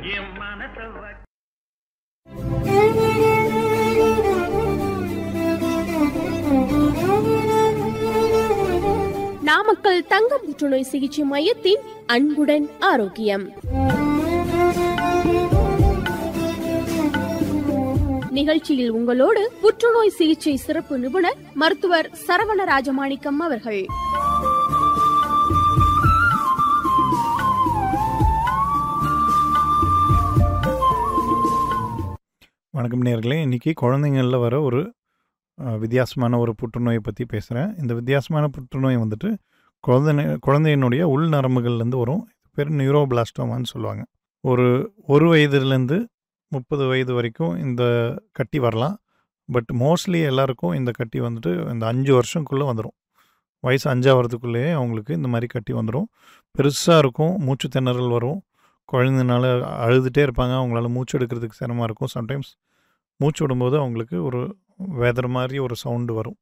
என் மனச வச்சு நாமக்கல் தங்க புற்றுநோய் சிகிச்சை மையத்தின் அன்புடன் ஆரோக்கியம் நிகழ்ச்சியில் உங்களோடு புற்றுநோய் சிகிச்சை சிறப்பு நிபுணர் மருத்துவர் சரவண ராஜமாணிக்கம் அவர்கள் வணக்கம் நேர்களே இன்றைக்கி குழந்தைங்களில் வர ஒரு அஹ், வித்தியாசமான ஒரு புற்றுநோயை பற்றி பேசுகிறேன் இந்த வித்தியாசமான புற்றுநோய் வந்துட்டு குழந்தை குழந்தையினுடைய உள் நரம்புகள்லேருந்து வரும் இது பேர் நியூரோபிளாஸ்டோமான்னு சொல்லுவாங்க ஒரு ஒரு வயதுலேருந்து முப்பது வயது வரைக்கும் இந்த கட்டி வரலாம் பட் மோஸ்ட்லி எல்லாருக்கும் இந்த கட்டி வந்துட்டு இந்த அஞ்சு வருஷம்குள்ளே வந்துடும் வயசு அஞ்சாவதுக்குள்ளேயே அவங்களுக்கு இந்த மாதிரி கட்டி வந்துடும் பெருசாக இருக்கும் மூச்சு திணறல் வரும் குழந்தைனால அழுதுகிட்டே இருப்பாங்க அவங்களால மூச்சு எடுக்கிறதுக்கு சிரமமாக இருக்கும் சம்டைம்ஸ் மூச்சு விடும்போது அவங்களுக்கு ஒரு வேதர் மாதிரி ஒரு சவுண்டு வரும்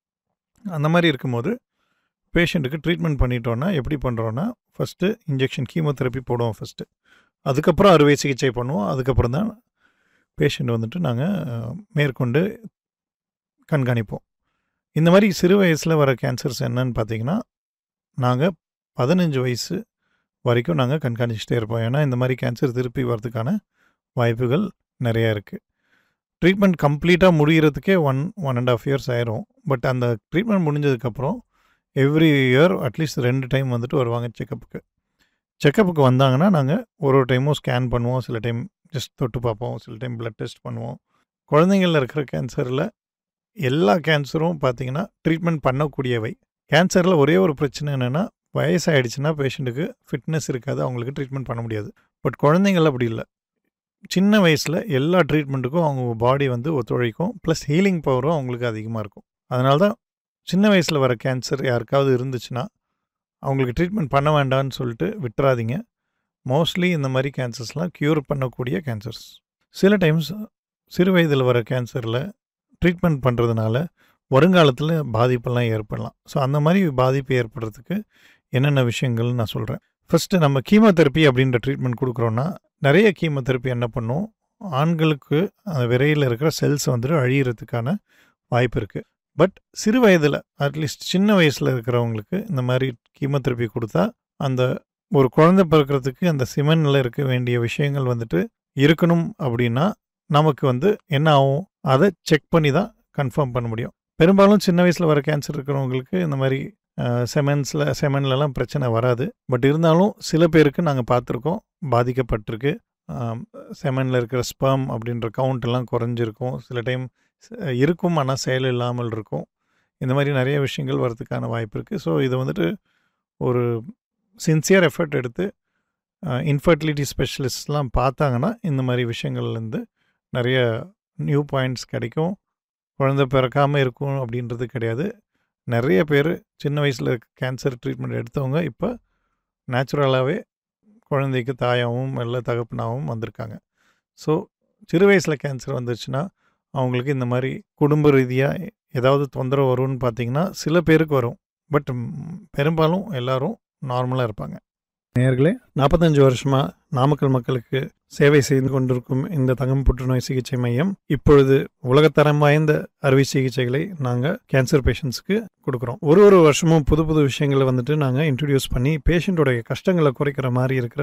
அந்த மாதிரி இருக்கும்போது பேஷண்ட்டுக்கு ட்ரீட்மெண்ட் பண்ணிட்டோன்னா எப்படி பண்ணுறோன்னா ஃபஸ்ட்டு இன்ஜெக்ஷன் கீமோதெரப்பி போடுவோம் ஃபஸ்ட்டு அதுக்கப்புறம் அறுவை சிகிச்சை பண்ணுவோம் அதுக்கப்புறம் தான் பேஷண்ட் வந்துட்டு நாங்கள் மேற்கொண்டு கண்காணிப்போம் இந்த மாதிரி சிறு வயசில் வர கேன்சர்ஸ் என்னன்னு பார்த்தீங்கன்னா நாங்கள் பதினஞ்சு வயசு வரைக்கும் நாங்கள் கண்காணிச்சுட்டே இருப்போம் ஏன்னா இந்த மாதிரி கேன்சர் திருப்பி வரதுக்கான வாய்ப்புகள் நிறையா இருக்குது ட்ரீட்மெண்ட் கம்ப்ளீட்டாக முடிகிறதுக்கே one one and half years ஆயிரும் பட் அந்த ட்ரீட்மெண்ட் முடிஞ்சதுக்கப்புறம் எவ்ரி இயர் அட்லீஸ்ட் ரெண்டு டைம் வந்துட்டு வருவாங்க செக்கப்புக்கு செக்கப்புக்கு வந்தாங்கன்னா நாங்கள் ஒரு ஒரு டைமும் ஸ்கேன் பண்ணுவோம் சில டைம் ஜஸ்ட் தொட்டு பார்ப்போம் சில டைம் பிளட் டெஸ்ட் பண்ணுவோம் குழந்தைங்களில் இருக்கிற கேன்சரில் எல்லா கேன்சரும் பார்த்தீங்கன்னா ட்ரீட்மெண்ட் பண்ணக்கூடியவை கேன்சரில் ஒரே ஒரு பிரச்சனை என்னென்னா வயசாயிடுச்சுன்னா பேஷண்ட்டுக்கு ஃபிட்னஸ் இருக்காது அவங்களுக்கு ட்ரீட்மெண்ட் பண்ண முடியாது பட் குழந்தைங்கள் அப்படி இல்லை சின்ன வயசில் எல்லா ட்ரீட்மெண்ட்டுக்கும் அவங்க பாடி வந்து ஒத்துழைக்கும் ப்ளஸ் ஹீலிங் பவரும் அவங்களுக்கு அதிகமாக இருக்கும் அதனால தான் சின்ன வயசில் வர கேன்சர் யாருக்காவது இருந்துச்சுன்னா அவங்களுக்கு ட்ரீட்மெண்ட் பண்ண வேண்டாம்னு சொல்லிட்டு விட்டுறாதீங்க மோஸ்ட்லி இந்த மாதிரி கேன்சர்ஸ்லாம் க்யூர் பண்ணக்கூடிய கேன்சர்ஸ் சில டைம்ஸ் சிறு வயதில் வர கேன்சரில் ட்ரீட்மெண்ட் பண்ணுறதுனால வருங்காலத்தில் பாதிப்பெல்லாம் ஏற்படலாம் ஸோ அந்த மாதிரி பாதிப்பு ஏற்படுறதுக்கு என்னென்ன விஷயங்கள்னு நான் சொல்கிறேன் ஃபஸ்ட்டு நம்ம கீமோதெரப்பி அப்படின்ற ட்ரீட்மெண்ட் கொடுக்குறோன்னா நிறைய கீமோதெரப்பி என்ன பண்ணும் ஆண்களுக்கு அந்த விரையில் இருக்கிற செல்ஸ் வந்துட்டு அழியிறதுக்கான வாய்ப்பு இருக்குது பட் சிறு வயதில் அட்லீஸ்ட் சின்ன வயசில் இருக்கிறவங்களுக்கு இந்த மாதிரி கீமோதெரப்பி கொடுத்தா அந்த ஒரு குழந்தை பிறக்கிறதுக்கு அந்த சிமெண்டில் இருக்க வேண்டிய விஷயங்கள் வந்துட்டு இருக்கணும் அப்படின்னா நமக்கு வந்து என்ன ஆகும் அதை செக் பண்ணி தான் கன்ஃபார்ம் பண்ண முடியும் பெரும்பாலும் சின்ன வயசில் வர கேன்சர் இருக்கிறவங்களுக்கு இந்த மாதிரி செமன்ஸில் செமன்லலாம் பிரச்சனை வராது பட் இருந்தாலும் சில பேருக்கு நாங்கள் பார்த்துருக்கோம் பாதிக்கப்பட்டிருக்கு செமனில் இருக்கிற ஸ்பெர்ம் அப்படின்ற கவுண்ட் எல்லாம் குறைஞ்சிருக்கும் சில டைம் இருக்கும் ஆனால் செயல் இல்லாமல் இருக்கும் இந்த மாதிரி நிறைய விஷயங்கள் வரதுக்கான வாய்ப்பு இருக்குது ஸோ இது வந்துட்டு ஒரு சின்சியர் எஃபர்ட் எடுத்து இன்ஃபர்டிலிட்டி ஸ்பெஷலிஸ்ட்லாம் பார்த்தாங்கன்னா இந்த மாதிரி விஷயங்கள்லேருந்து நிறைய நியூ பாயிண்ட்ஸ் கிடைக்கும் குழந்தை பிறக்காமல் இருக்கும் அப்படின்றது கிடையாது நிறைய பேர் சின்ன வயசில் கேன்சர் ட்ரீட்மெண்ட் எடுத்தவங்க இப்போ நேச்சுரலாகவே குழந்தைக்கு தாயாகவும் இல்லை தகப்பனாகவும் வந்திருக்காங்க ஸோ சிறு வயசில் கேன்சர் வந்துருச்சுன்னா அவங்களுக்கு இந்த மாதிரி குடும்ப ரீதியாக ஏதாவது தொந்தரவு வரும்னு பார்த்தீங்கன்னா சில பேருக்கு வரும் பட் பெரும்பாலும் எல்லாரும் நார்மலாக இருப்பாங்க நேர்களே நாற்பத்தஞ்சு வருஷமாக நாமக்கல் மக்களுக்கு சேவை செய்து கொண்டிருக்கும் இந்த தங்கம் புற்றுநோய் சிகிச்சை மையம் இப்பொழுது உலகத்தரம் வாய்ந்த அறுவை சிகிச்சைகளை நாங்கள் கேன்சர் பேஷண்ட்ஸ்க்கு கொடுக்குறோம் ஒரு ஒரு வருஷமும் புது புது விஷயங்களை வந்துட்டு நாங்கள் இன்ட்ரடியூஸ் பண்ணி பேஷண்ட்டோடைய கஷ்டங்களை குறைக்கிற மாதிரி இருக்கிற